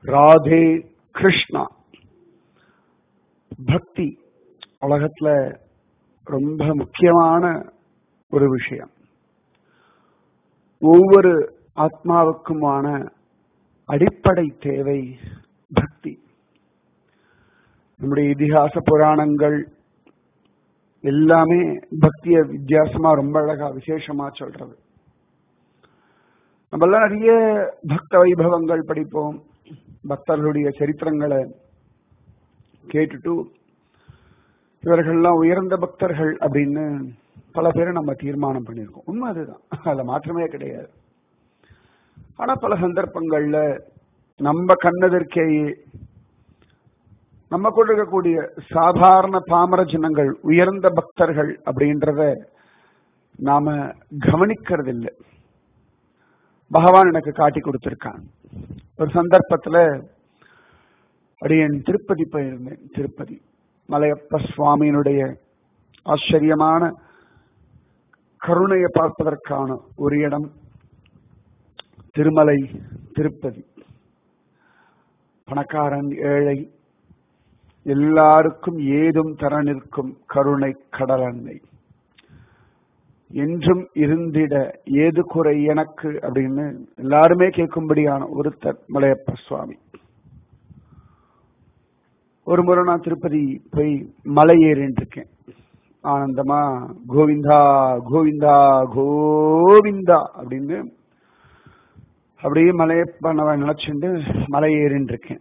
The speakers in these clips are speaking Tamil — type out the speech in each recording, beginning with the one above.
ராதே கிருஷ்ணா பக்தி உலகத்துல ரொம்ப முக்கியமான ஒரு விஷயம் ஒவ்வொரு ஆத்மாவுக்குமான அடிப்படை தேவை பக்தி நம்முடைய இதிகாச புராணங்கள் எல்லாமே பக்திய வித்தியாசமா ரொம்ப அழகா விசேஷமா சொல்றது நம்ம எல்லாம் நிறைய பக்த வைபவங்கள் படிப்போம் பக்தர்களுடைய சரித்திரங்களை கேட்டுட்டு இவர்கள்லாம் உயர்ந்த பக்தர்கள் அப்படின்னு பல பேரை நம்ம தீர்மானம் பண்ணியிருக்கோம் உண்மை அதுதான் அதுல மாற்றமே கிடையாது ஆனா பல சந்தர்ப்பங்கள்ல நம்ம கண்ணதற்கேயே நம்ம கூட இருக்கக்கூடிய சாதாரண பாமர ஜனங்கள் உயர்ந்த பக்தர்கள் அப்படின்றத நாம கவனிக்கிறது இல்லை பகவான் எனக்கு காட்டி கொடுத்திருக்கான் ஒரு சந்தர்ப்பத்துல அடியன் திருப்பதி போயிருந்தேன் திருப்பதி மலையப்ப சுவாமியினுடைய ஆச்சரியமான கருணையை பார்ப்பதற்கான ஒரு இடம் திருமலை திருப்பதி பணக்காரன் ஏழை எல்லாருக்கும் ஏதும் தர நிற்கும் கருணை கடலன்னை என்றும் இருந்திட ஏது குறை எனக்கு அப்படின்னு எல்லாருமே கேட்கும்படியான ஒருத்தர் மலையப்ப சுவாமி ஒரு முறை நான் திருப்பதி போய் மலை ஏறின்னு இருக்கேன் ஆனந்தமா கோவிந்தா கோவிந்தா கோவிந்தா அப்படின்னு அப்படியே மலையப்ப நினைச்சுட்டு மலை ஏறின்னு இருக்கேன்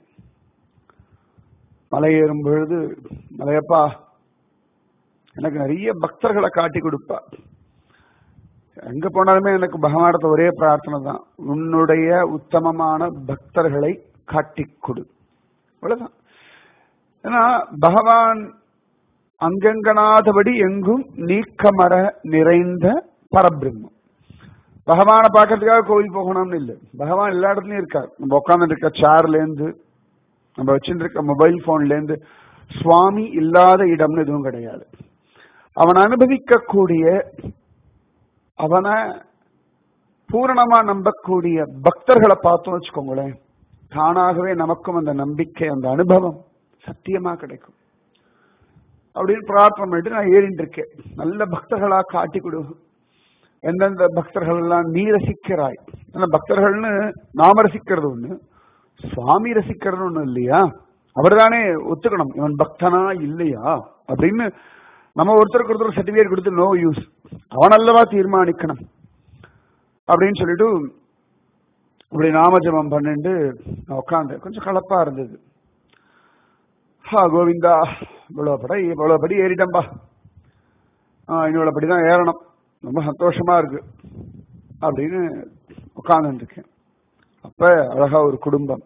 மலை ஏறும் பொழுது மலையப்பா எனக்கு நிறைய பக்தர்களை காட்டி கொடுப்பா எங்க போனாலுமே எனக்கு பகவானத்தை ஒரே பிரார்த்தனை தான் உன்னுடைய உத்தமமான பக்தர்களை காட்டி கொடு அவ்வளவுதான் ஏன்னா பகவான் அங்கங்கனாதபடி எங்கும் நீக்கமர நிறைந்த பரபிரம்மம் பகவானை பார்க்கறதுக்காக கோவில் போகணும்னு இல்லை பகவான் எல்லா இடத்துலயும் இருக்கார் நம்ம உட்கார்ந்து இருக்க சேர்ல இருந்து நம்ம வச்சுட்டு இருக்க மொபைல் போன்ல இருந்து சுவாமி இல்லாத இடம்னு எதுவும் கிடையாது அவன் அனுபவிக்கக்கூடிய அவனை பூரணமா நம்பக்கூடிய பக்தர்களை பார்த்தோம் வச்சுக்கோங்களேன் தானாகவே நமக்கும் அந்த நம்பிக்கை அந்த அனுபவம் சத்தியமா கிடைக்கும் அப்படின்னு பிரார்த்தனை பண்ணிட்டு நான் ஏறிட்டு இருக்கேன் நல்ல பக்தர்களா காட்டி கொடு எந்தெந்த பக்தர்கள் எல்லாம் நீ ரசிக்கிறாய் ஏன்னா பக்தர்கள்னு நாம ரசிக்கிறது ஒண்ணு சுவாமி ரசிக்கிறது ஒண்ணு இல்லையா அவர் தானே ஒத்துக்கணும் இவன் பக்தனா இல்லையா அப்படின்னு நம்ம ஒருத்தருக்கு ஒருத்தர் சர்டிபிகேட் கொடுத்து நோ யூஸ் அவன் அல்லவா தீர்மானிக்கணும் அப்படின்னு சொல்லிட்டு இப்படி நாமஜபம் பண்ணிட்டு நான் உட்காந்தேன் கொஞ்சம் கலப்பா இருந்தது ஹா கோவிந்தா இவ்வளோ படி இவ்வளோ படி ஏறிட்டம்பா ஆ இவ்வளோ படி தான் ஏறணும் ரொம்ப சந்தோஷமா இருக்கு அப்படின்னு உட்காந்துருக்கேன் அப்ப அழகா ஒரு குடும்பம்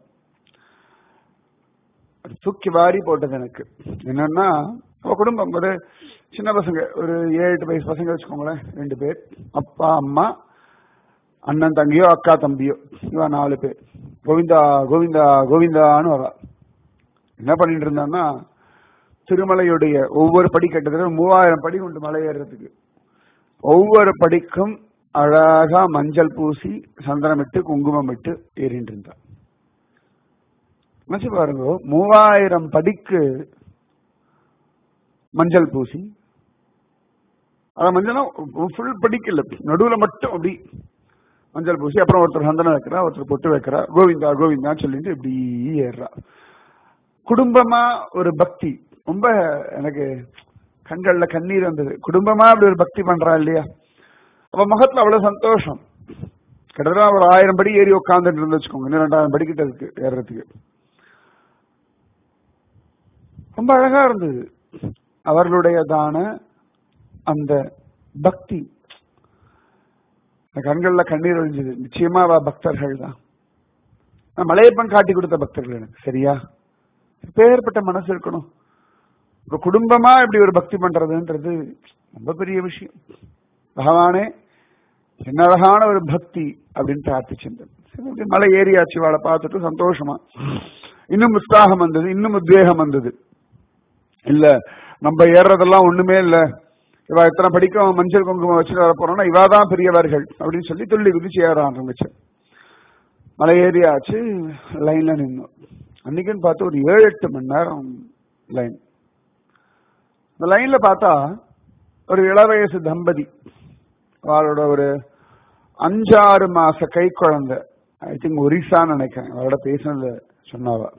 தூக்கி வாரி போட்டது எனக்கு என்னன்னா அவ குடும்பம் ஒரு சின்ன பசங்க ஒரு ஏழு எட்டு வயசு பசங்க வச்சுக்கோங்களேன் ரெண்டு பேர் அப்பா அம்மா அண்ணன் தங்கியோ அக்கா தம்பியோ இவா நாலு பேர் கோவிந்தா கோவிந்தா கோவிந்தான்னு வரா என்ன பண்ணிட்டு இருந்தான்னா திருமலையுடைய ஒவ்வொரு படி கட்டத்துல மூவாயிரம் படி உண்டு மலை ஏறுறதுக்கு ஒவ்வொரு படிக்கும் அழகா மஞ்சள் பூசி சந்தனமிட்டு குங்குமம் விட்டு ஏறிட்டு இருந்தா நினைச்சு பாருங்க மூவாயிரம் படிக்கு மஞ்சள் பூசி அத மஞ்சள் ஃபுல் படிக்கல நடுவுல மட்டும் அப்படி மஞ்சள் பூசி அப்புறம் ஒருத்தர் சந்தனம் வைக்கிறா ஒருத்தர் பொட்டு வைக்கிறா கோவிந்தா கோவிந்தா சொல்லிட்டு இப்படி ஏறுறா குடும்பமா ஒரு பக்தி ரொம்ப எனக்கு கண்கள்ல கண்ணீர் வந்தது குடும்பமா அப்படி ஒரு பக்தி பண்றா இல்லையா அப்ப முகத்துல அவ்வளவு சந்தோஷம் கிட்டத்தட்ட ஒரு ஆயிரம் படி ஏறி உட்காந்துட்டு இருந்து வச்சுக்கோங்க இன்னும் ரெண்டாயிரம் படி கிட்ட இருக்கு ஏறுறதுக்கு ரொம்ப அழகா இருந்தது அவர்களுடையதான அந்த பக்தி கண்கள்ல கண்ணீர் ஒழிஞ்சது நிச்சயமா அவ பக்தர்கள் தான் மலையப்பன் காட்டி கொடுத்த பக்தர்கள் எனக்கு சரியா பேர்பட்ட மனசு இருக்கணும் ஒரு குடும்பமா இப்படி ஒரு பக்தி பண்றதுன்றது ரொம்ப பெரிய விஷயம் பகவானே என்ன அழகான ஒரு பக்தி அப்படின்னு பிரார்த்திச்சிருந்தேன் மலை ஏறியாச்சு வாழை பார்த்துட்டு சந்தோஷமா இன்னும் உற்சாகம் வந்தது இன்னும் உத்வேகம் வந்தது இல்ல நம்ம ஏறுறதெல்லாம் ஒண்ணுமே இல்ல இவ எத்தனை படிக்கும் மஞ்சள் குங்குமம் வச்சுட்டு வர போறோம்னா இவாதான் பெரியவர்கள் அப்படின்னு சொல்லி துள்ளி குதிச்சு ஏற ஆரம்பிச்சேன் மலை ஏறியாச்சு லைன்ல நின்னோம் அன்னைக்குன்னு பார்த்து ஒரு ஏழு எட்டு மணி நேரம் லைன் இந்த லைன்ல பார்த்தா ஒரு இளவயசு தம்பதி அவளோட ஒரு அஞ்சாறு மாச கை குழந்தை ஐ திங்க் ஒரிசான்னு நினைக்கிறேன் அவரோட பேசினது சொன்னாவா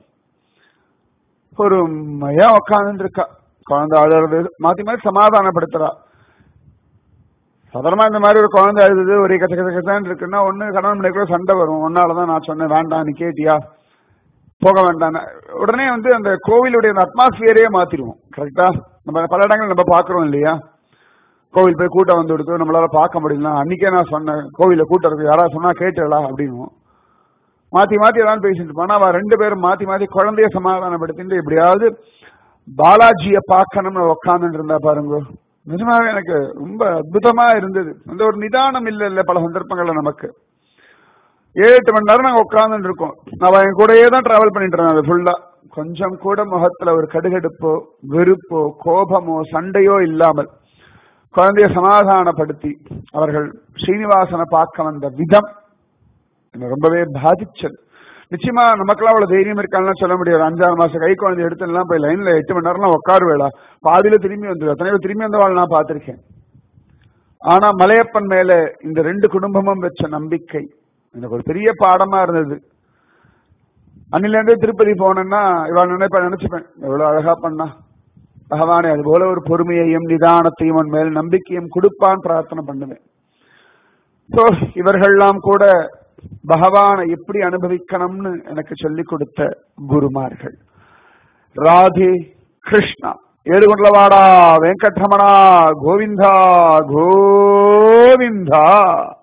பொறுமையா உட்கார்ந்து இருக்கா குழந்தை அழுறது மாத்தி மாத்தி சமாதானப்படுத்துறா சாதாரணமா இந்த மாதிரி ஒரு குழந்தை அழுது ஒரே கச்ச கச்ச கச்சான்னு இருக்குன்னா ஒண்ணு கணவன் மனைவிக்குள்ள சண்டை வரும் ஒன்னாலதான் நான் சொன்னேன் வேண்டாம் நீ கேட்டியா போக வேண்டாம் உடனே வந்து அந்த கோவிலுடைய அந்த அட்மாஸ்பியரே மாத்திடுவோம் கரெக்டா நம்ம பல இடங்கள் நம்ம பாக்குறோம் இல்லையா கோவில் போய் கூட்டம் வந்து கொடுத்து நம்மளால பார்க்க முடியல அன்னைக்கே நான் சொன்னேன் கோவில கூட்டம் இருக்கு யாராவது சொன்னா கேட்டலா அப்படின்னு மாத்தி மாத்தி ஏதாவது பேசிட்டு இருப்பான் அவ ரெண்டு பேரும் மாத்தி மாத்தி குழந்தைய சமாதானப்படுத்திட்டு எப்படியாவது பாலாஜிய பார்க்கணும்னு உட்காந்துட்டு இருந்தா பாருங்க நிஜமாவே எனக்கு ரொம்ப அற்புதமா இருந்தது அந்த ஒரு நிதானம் இல்ல இல்ல பல சந்தர்ப்பங்கள்ல நமக்கு ஏழு எட்டு மணி நேரம் நாங்க உட்கார்ந்துட்டு இருக்கோம் நான் என் கூடயே தான் டிராவல் பண்ணிட்டு இருந்தேன் அது ஃபுல்லா கொஞ்சம் கூட முகத்துல ஒரு கடுகடுப்போ வெறுப்போ கோபமோ சண்டையோ இல்லாமல் குழந்தைய சமாதானப்படுத்தி அவர்கள் ஸ்ரீனிவாசனை பார்க்க வந்த விதம் என்ன ரொம்பவே பாதிச்சது நிச்சயமா நமக்கெல்லாம் அவ்வளவு தைரியம் இருக்கான்னு சொல்ல முடியாது அஞ்சாறு மாசம் கை குழந்தை எடுத்துலாம் போய் லைன்ல எட்டு மணி நேரம்லாம் உட்காருவேடா பாதியில திரும்பி வந்து எத்தனையோ திரும்பி வந்தவாள் நான் பார்த்திருக்கேன் ஆனா மலையப்பன் மேல இந்த ரெண்டு குடும்பமும் வச்ச நம்பிக்கை எனக்கு ஒரு பெரிய பாடமா இருந்தது அன்னில இருந்தே திருப்பதி போனேன்னா இவள் நினைப்ப நினைச்சுப்பேன் எவ்வளவு அழகா பண்ணா பகவானே அது போல ஒரு பொறுமையையும் நிதானத்தையும் உன் மேல் நம்பிக்கையும் கொடுப்பான் பிரார்த்தனை பண்ணுவேன் சோ இவர்கள்லாம் கூட பகவானை எப்படி அனுபவிக்கணும்னு எனக்கு சொல்லிக் கொடுத்த குருமார்கள் ராதே கிருஷ்ணா ஏழுகொண்டவாடா வெங்கட்ரமணா கோவிந்தா கோவிந்தா